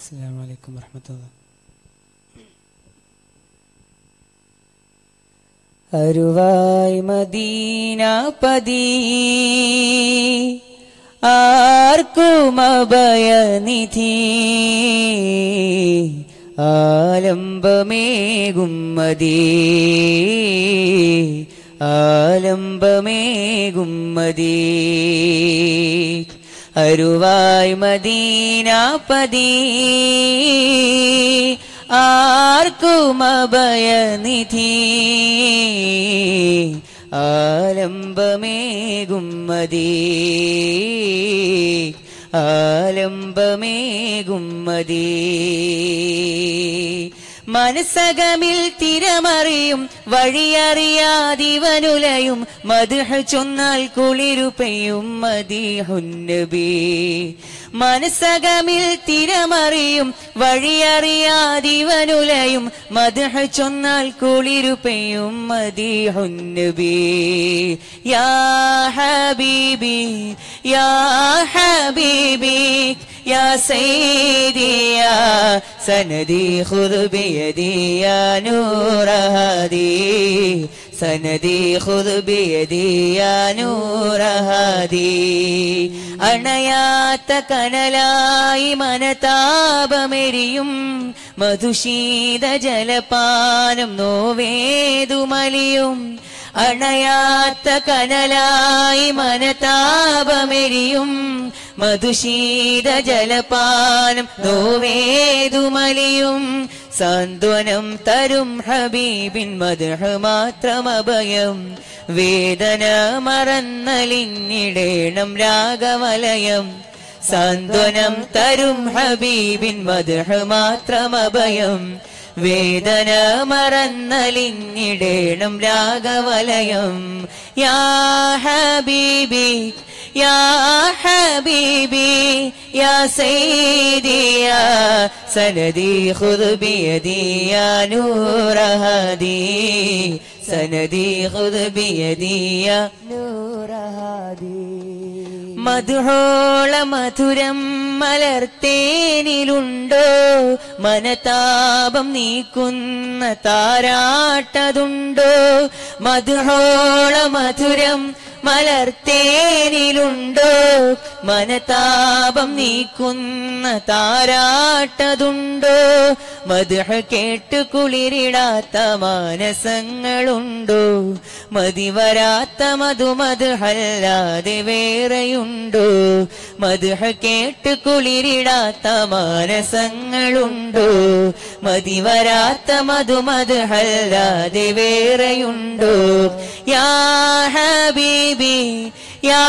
السلام عليكم ورحمة الله അരുവായി മദീനാപതി ആർക്കും അഭയനിധി ആലംബമേകും മതി ആലംബമേകും മതി അരുവായി മദീനാപതി ആർക്കും അഭയനിധി ആലംബമേകും മതി ആലംബമേകും മതി മനസ്സകമിൽ തിരമറിയും വഴിയറിയാതിവനുലയും മധുഹ ചൊന്നാൽ കുളിരു പെയ്യും മദീഹുന്നബി മനസ്സകമിൽ തിരമറിയും വഴിയറിയാതിവനുലയും മധുഹ ചൊന്നാൽ കുളിരു പെയ്യും മദീഹുന്നബി യാ ഹബീബി യാ ഹബീബി يا سيدي يا سندي خذ بيدي يا نور هادي സനദി ഖുദ് ബിയദി യാ നൂറ ഹാദി അണയാത്ത കനലായി മനതാപമെരിയും മധുശീത ജലപാനം നോവേതുമലിയും അണയാത്ത കനലായി മനതാപമെരിയും മധുശീത ജലപാനം നോവേതുമലിയും സാന്ത്വനം തരും ഹബീബിൻ മധുഹ മാത്രമഭയം വേദന മറന്നലിഞ്ഞിടേണം രാഗവലയം സാന്ത്വനം തരും ഹബീബിൻ മധുഹ മാത്രമഭയം വേദന മറന്നലിഞ്ഞിടേണം രാഗവലയം യാ ഹബീബി يا حبيبي يا سيدي يا سندي خذ بيدي يا نور هادي سندي خذ بيدي يا نور هادي മധുഹോള മധുരം മലർത്തേനിലുണ്ടോ മനതാപം നീക്കുന്ന താരാട്ടതുണ്ടോ മധുഹോള മധുരം മലർത്തേനിലുണ്ടോ മനതാപം നീക്കുന്ന താരാട്ടതുണ്ടോ മധുഹ കേട്ട് കുളിരിടാത്ത മാനസങ്ങളുണ്ടോ മതിവരാത്ത മധുമധുഹല്ലാതെ വേറെയുണ്ടോ മധുഹ കേട്ട് കുളിരിടാത്ത മാനസങ്ങളുണ്ടോ മതിവരാത്ത മധുമധുഹല്ലാതെ വേറെയുണ്ടോ യാ ഹബീബി يا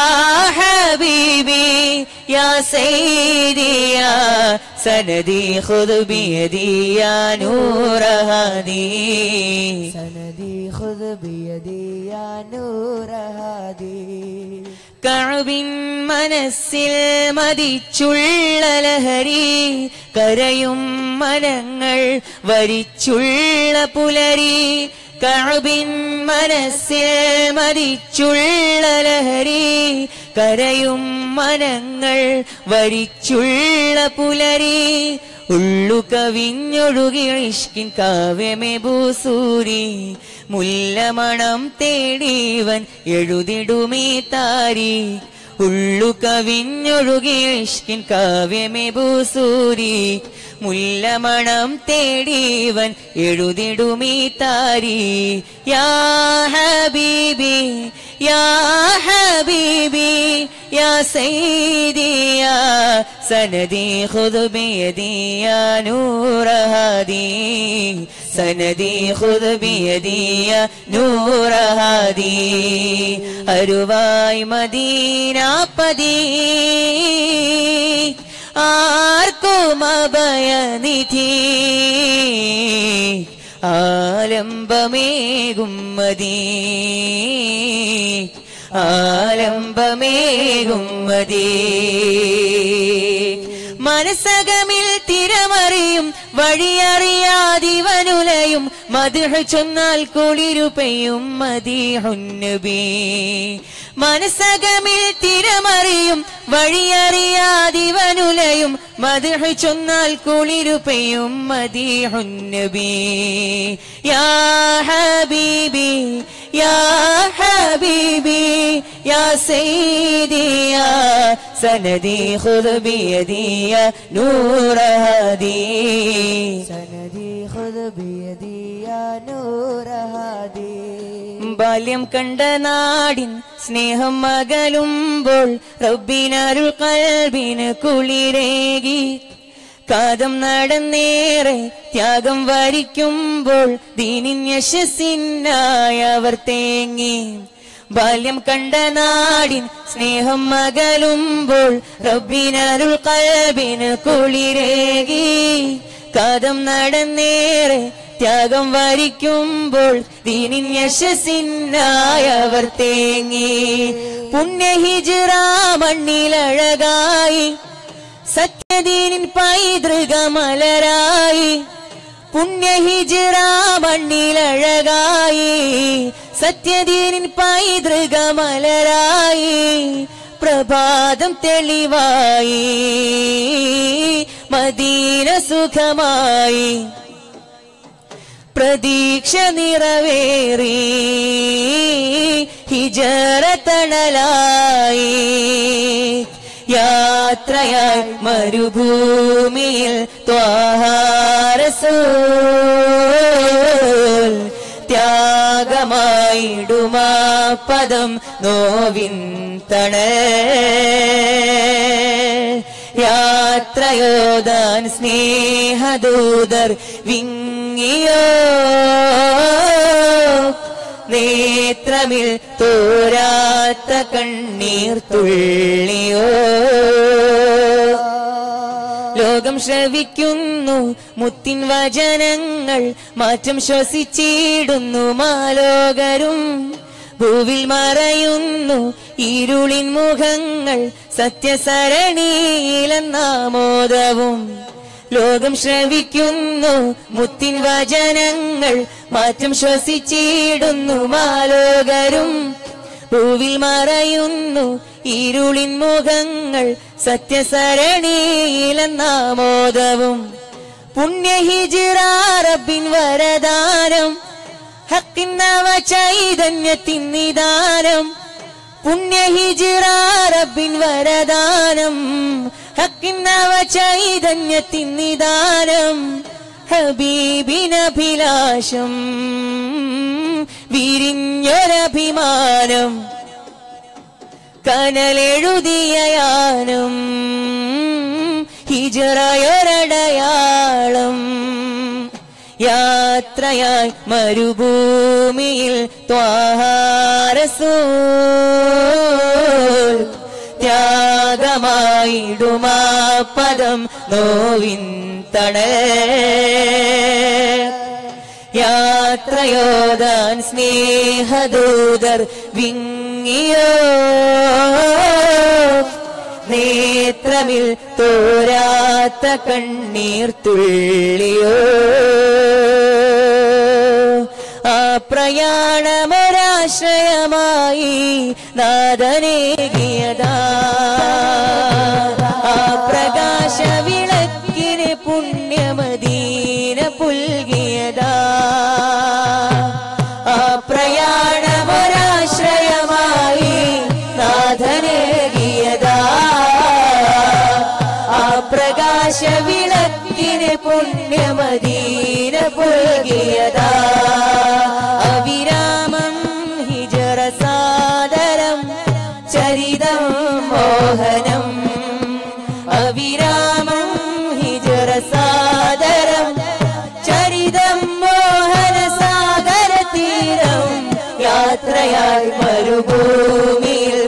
حبيبي يا سيدي يا سندي خذ بيدي يا نور هادي سندي خذ بيدي يا نور هادي കഴുവിൻ മനസ്സിൽ മതിച്ചുള്ള ലഹരി കരയും മനങ്ങൾ വരിച്ചുള്ള പുലരി കഴുവിൻ മനസ്സിൽ മതിച്ചുള്ള ലഹരി കരയും മനങ്ങൾ വരിച്ചുള്ള പുലരി ഉള്ളു കവിഞ്ഞൊഴുകി ഇഷ്കിൻ കാവ്യമേ ഭൂസൂരി മുല്ലമണം തേടിവൻ എഴുതിടുമേ താരി ഉള്ളു കവിഞ്ഞൊഴുകി ഇഷ്കിൻ കാവ്യമേ ഭൂസൂരി മുല്ലമണം തേടിവൻ എഴുതിടുമീ താരി യാ ഹബീബി യാ ഹബീബി യാ സൈദി യാ സനദി ഖുദ് ബിയദി യാ നൂറ ഹാദി സനദി ഖുദ് ബിയദി യാ നൂറ ഹാദി അരുവായി മദീനാപതി ആർക്കും അഭയനിധി ആലംബമേകും മതി ആലംബമേകും മതി മനസ്സകമിൽ തിരമറിയും വഴിയറിയാതിവനുലയും മധുഹ ചൊന്നാൽ കുളിരു പെയ്യും മദീഹുന്നബി മനസ്സകമിൽ തിരമറിയും വഴിയറിയാതിവനുലയും മതിഹ് ചൊന്നാൽ കുളിരു പെയ്യും മദീഹുന്നബി യാ ഹബീബി യാ ഹബീബി യാ സയ്യിദി യാ സനദി ഖുദ് ബിയദി യാ നൂറ ഹദി സനദി ഖുദ് ബിയദി യാ നൂറ ഹാദി ബാല്യം കണ്ട നാടിൻ സ്നേഹം മകലുമ്പോൾ റബ്ബിനരുൾ കൽബിന് കുളിരേകി കാതം നടന്നേറെ ത്യാഗം വരിക്കുമ്പോൾ ദീനിൻ യശസ്സിനായി അവർ തേങ്ങി ബാല്യം കണ്ട നാടിൻ സ്നേഹം മകലുമ്പോൾ റബ്ബിനരുൾ കൽബിന് കുളിരേകി കാതം നടന്നേറെ ത്യാഗം വരിക്കുമ്പോൾ ദീനിൻ യശസ്സിനായി അവർ തേങ്ങി പുണ്യഹിജിറ മണ്ണിലഴകായി സത്യദീനിൻ പൈതൃക മലരായി പുണ്യഹിജിറ മണ്ണിലഴകായി സത്യദീനിൻ പൈതൃക മലരായി പ്രഭാതം തെളിവായി മദീന സുഖമായി പ്രതീക്ഷ നിറവേറി ഹിജറ തണലായി യാത്രയായി മരുഭൂമിയിൽ ത്വാഹാരസൂൽ ത്യാഗമായിടുമാ പദം നോവിൻ തണൽ യാത്രയോദാൻ സ്നേഹദൂതർ വിങ്ങിയോ നേത്രമിൽ തോരാത്ത കണ്ണീർ തുള്ളിയോ ലോകം ശ്രവിക്കുന്നു മുത്തിൻ വചനങ്ങൾ മാറ്റം ശ്വസിച്ചിടുന്നു മാലോകരും ഭൂവിൽ മറയുന്നു ഇരുളിൻ മുഖങ്ങൾ സത്യസരണിയിലെന്നാമോദവും ലോകം ശ്രവിക്കുന്നു മുത്തിൻ വചനങ്ങൾ മാറ്റം ശ്വസിച്ചിടുന്നു മാലോകരും ഭൂവിൽ മറയുന്നു ഇരുളിൻ മുഖങ്ങൾ സത്യസരണിയിലെന്നാമോദവും പുണ്യഹിജിറാറബിൻ വരദാനം ഹക്കിന്നവ ചൈതന്യത്തിൻ നിദാനം പുണ്യഹിജിറാറബിൻ വരദാനം ഹക്കിന്നവ ചൈതന്യത്തിൻ നിദാനം ഹബീബിനഭിലാഷം വിരിഞ്ഞൊരഭിമാനം കനലെഴുതിയയാനം ഹിജറയൊരടയാളം യാത്രയായി മരുഭൂമിയിൽ ത്വാഹാരസൂൽ ത്യാഗമായിടുമാ പദം നോവിൻ തണൽ യാത്രയോദാൻ സ്നേഹദൂതർ വിങ്ങിയോ നേത്രമിൽ തോരാത്ത കണ്ണീർ തുള്ളിയോ ആ പ്രയാണമൊരാശ്രയമായി നാദനേകിയതാ ആ പ്രകാശ വിളക്കിന് പുണ്യമദീന പുൽകിയതാ ആ പ്രയാണമൊരാശ്രയമായി നാഥനേകിയതാ ആ പ്രകാശ വിളക്കിന് പുണ്യമദീന പുൽകിയതാ അവിരാമം ഹിജറ സാദരം ചരിതം മോഹനം അവിരാമം ഹിജറ സാദരം ചരിതം മോഹന സാഗര തീരം യാത്രയായി മരുഭൂമിയിൽ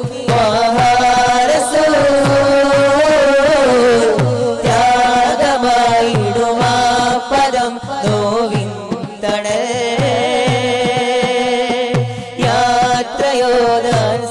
ത്യാഗമായിടുമാ പദം നോവിൻ തണൽ യാത്രയോദാൻ